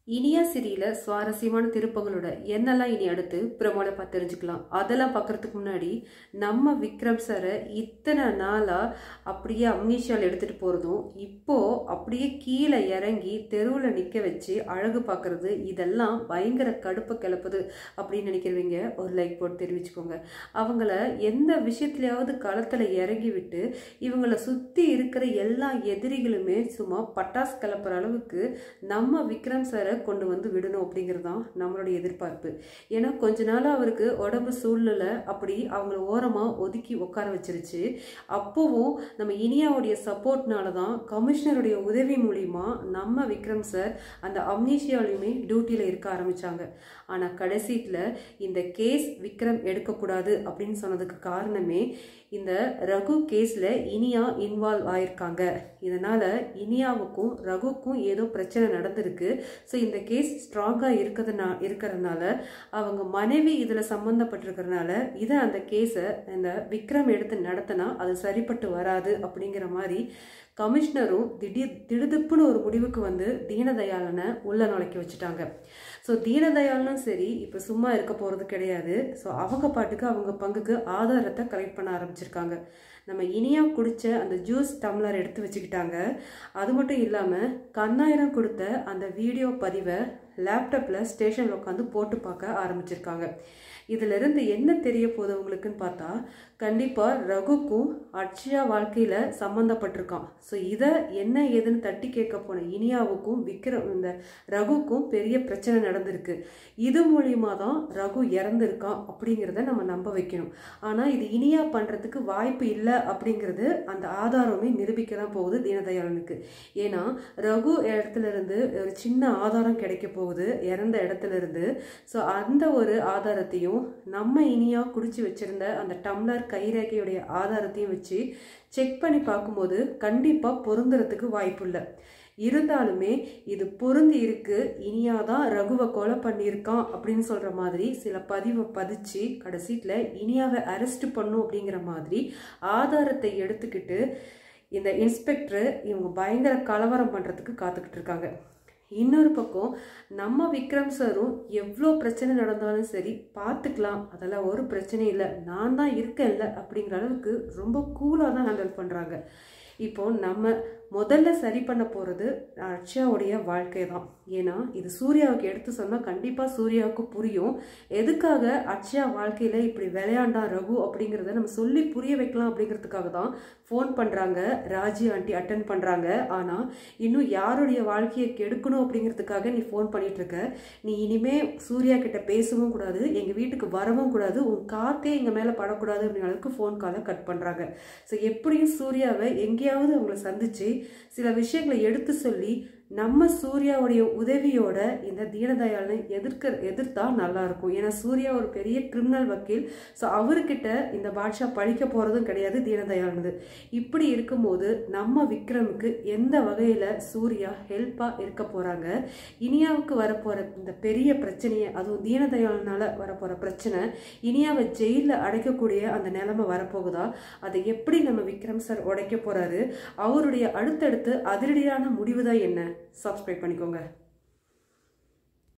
இனியா சிரியில சுவாரஸ்யமான திருப்பங்களோட என்னெல்லாம் இனி அடுத்து பிரமோல பார்த்து தெரிஞ்சுக்கலாம் அதெல்லாம் பார்க்கறதுக்கு முன்னாடி நம்ம விக்ரம் சாரை இத்தனை நாளா அப்படியே அம்னீஷியால் எடுத்துட்டு போறதும் இப்போ அப்படியே கீழே இறங்கி தெருவில் நிற்க வச்சு அழகு பார்க்கறது இதெல்லாம் பயங்கர கடுப்பை கிளப்புது அப்படின்னு நினைக்கிறவங்க ஒரு லைக் போட்டு தெரிவிச்சுக்கோங்க அவங்கள எந்த விஷயத்துலயாவது களத்தில் இறங்கி விட்டு இவங்களை சுற்றி இருக்கிற எல்லா எதிரிகளுமே சும்மா பட்டாசு கிளப்புற அளவுக்கு நம்ம விக்ரம் சாரை கொண்டு வந்து விடணும் அப்படிங்கிறது தான் நம்மளுடைய எதிர்பார்ப்பு ஏன்னா கொஞ்ச நாளாக அவருக்கு உடம்பு சூழ்நிலை அப்படி அவங்கள ஓரமாக ஒதுக்கி உட்கார வச்சிருச்சு அப்போவும் நம்ம இனியாவுடைய சப்போர்ட்னால தான் கமிஷனருடைய உதவி மூலிமா நம்ம விக்ரம் சார் அந்த அம்னீஷியாலையுமே டியூட்டியில் இருக்க ஆரம்பித்தாங்க ஆனால் கடைசியில் இந்த கேஸ் விக்ரம் எடுக்கக்கூடாது அப்படின்னு சொன்னதுக்கு காரணமே இந்த ரகு கேஸில் இனியா இன்வால்வ் ஆயிருக்காங்க இதனால் இனியாவுக்கும் ரகுக்கும் ஏதோ பிரச்சனை நடந்திருக்கு ஸோ இந்த கேஸ் ஸ்ட்ராங்காக இருக்கிறதுனா இருக்கிறதுனால அவங்க மனைவி இதில் சம்மந்தப்பட்டிருக்கிறதுனால இதை அந்த கேஸை இந்த விக்ரம் எடுத்து நடத்தினா அது சரிப்பட்டு வராது அப்படிங்கிற மாதிரி கமிஷனரும் திடீர் திடுதிப்புன்னு ஒரு முடிவுக்கு வந்து தீனதயாளனை உள்ள நுழைக்க வச்சுட்டாங்க ஸோ தீனதயாளனும் சரி இப்போ சும்மா இருக்க போகிறது கிடையாது ஸோ அவங்க பாட்டுக்கு அவங்க பங்குக்கு ஆதாரத்தை கலெக்ட் பண்ண ஆரம்பிச்சிருக்காங்க நம்ம இனியா குடித்த அந்த ஜூஸ் டம்ளர் எடுத்து வச்சுக்கிட்டாங்க அது மட்டும் இல்லாமல் கண்ணாயிரம் கொடுத்த அந்த வீடியோ பதிவை லேப்டாப்பில் ஸ்டேஷனில் உட்காந்து போட்டு பார்க்க ஆரம்பிச்சிருக்காங்க இதிலிருந்து என்ன தெரிய போகுது உங்களுக்குன்னு பார்த்தா கண்டிப்பாக ரகுக்கும் அக்ஷயா வாழ்க்கையில் சம்மந்தப்பட்டிருக்கான் ஸோ இதை என்ன ஏதுன்னு தட்டி கேட்க போன இனியாவுக்கும் விக்ரம் இந்த ரகுக்கும் பெரிய பிரச்சனை நடந்திருக்கு இது மூலியமா தான் ரகு இறந்துருக்கான் அப்படிங்கிறத நம்ம நம்ப வைக்கணும் ஆனால் இது இனியா பண்ணுறதுக்கு வாய்ப்பு இல்லை அப்படிங்கிறது அந்த ஆதாரமே நிரூபிக்க தான் போகுது தீனதயாளனுக்கு ஏன்னா ரகு இடத்துல இருந்து ஒரு சின்ன ஆதாரம் கிடைக்க போகுது இறந்த இடத்துல இருந்து ஸோ அந்த ஒரு ஆதாரத்தையும் நம்ம இனியா குடிச்சு வச்சிருந்த அந்த டம்ளர் கைரேகையுடைய ஆதாரத்தையும் வச்சு செக் பண்ணி பார்க்கும்போது கண்டிப்பாக பொருந்துறதுக்கு வாய்ப்பு இல்லை இருந்தாலுமே இது பொருந்தி இருக்கு இனியாதான் ரகுவை கொலை பண்ணியிருக்கான் அப்படின்னு சொல்ற மாதிரி சில பதிவை பதிச்சு கடைசியில் இனியாவை அரெஸ்ட் பண்ணும் அப்படிங்கிற மாதிரி ஆதாரத்தை எடுத்துக்கிட்டு இந்த இன்ஸ்பெக்டர் இவங்க பயங்கர கலவரம் பண்ணுறதுக்கு காத்துக்கிட்டு இருக்காங்க இன்னொரு பக்கம் நம்ம விக்ரம் சாரும் எவ்வளோ பிரச்சனை நடந்தாலும் சரி பார்த்துக்கலாம் அதெல்லாம் ஒரு பிரச்சனையும் இல்லை நான் தான் இருக்கேன்ல அப்படிங்கிற அளவுக்கு ரொம்ப கூலாக தான் ஹேண்டில் பண்ணுறாங்க இப்போ நம்ம முதல்ல சரி பண்ண போகிறது அக்ஷயாவுடைய வாழ்க்கை தான் ஏன்னா இது சூர்யாவுக்கு எடுத்து சொன்னால் கண்டிப்பாக சூர்யாவுக்கு புரியும் எதுக்காக அக்ஷயா வாழ்க்கையில் இப்படி விளையாண்டா ரகு அப்படிங்கிறத நம்ம சொல்லி புரிய வைக்கலாம் அப்படிங்கிறதுக்காக தான் ஃபோன் பண்ணுறாங்க ராஜி ஆண்டி அட்டன் பண்ணுறாங்க ஆனால் இன்னும் யாருடைய வாழ்க்கையை கெடுக்கணும் அப்படிங்கிறதுக்காக நீ ஃபோன் பண்ணிட்டு இருக்க நீ இனிமே சூர்யா கிட்ட பேசவும் கூடாது எங்கள் வீட்டுக்கு வரவும் கூடாது உன் காத்தே எங்கள் மேலே படக்கூடாது அப்படிங்கிற அளவுக்கு ஃபோன் காலை கட் பண்ணுறாங்க ஸோ எப்படியும் சூர்யாவை எங்கேயாவது அவங்கள சந்திச்சு சில விஷயங்களை எடுத்து சொல்லி நம்ம சூர்யாவுடைய உதவியோட இந்த தீனதயாளனை எதிர்க்க எதிர்த்தா நல்லா இருக்கும் ஏன்னா சூர்யா ஒரு பெரிய கிரிமினல் வக்கீல் ஸோ அவர்கிட்ட இந்த பாட்ஷா பழிக்க போகிறதும் கிடையாது தீனதயாளனது இப்படி இருக்கும்போது நம்ம விக்ரமுக்கு எந்த வகையில் சூர்யா ஹெல்ப்பாக இருக்க போகிறாங்க இனியாவுக்கு வரப்போகிற இந்த பெரிய பிரச்சனையை அதுவும் தீனதயாளனால் வரப்போகிற பிரச்சனை இனியாவை ஜெயிலில் அடைக்கக்கூடிய அந்த நிலைமை வரப்போகுதா அதை எப்படி நம்ம விக்ரம் சார் உடைக்க போகிறாரு அவருடைய அடுத்தடுத்து அதிரடியான முடிவு தான் என்ன சப்ஸ்கிரைப் பண்ணிக்கோங்க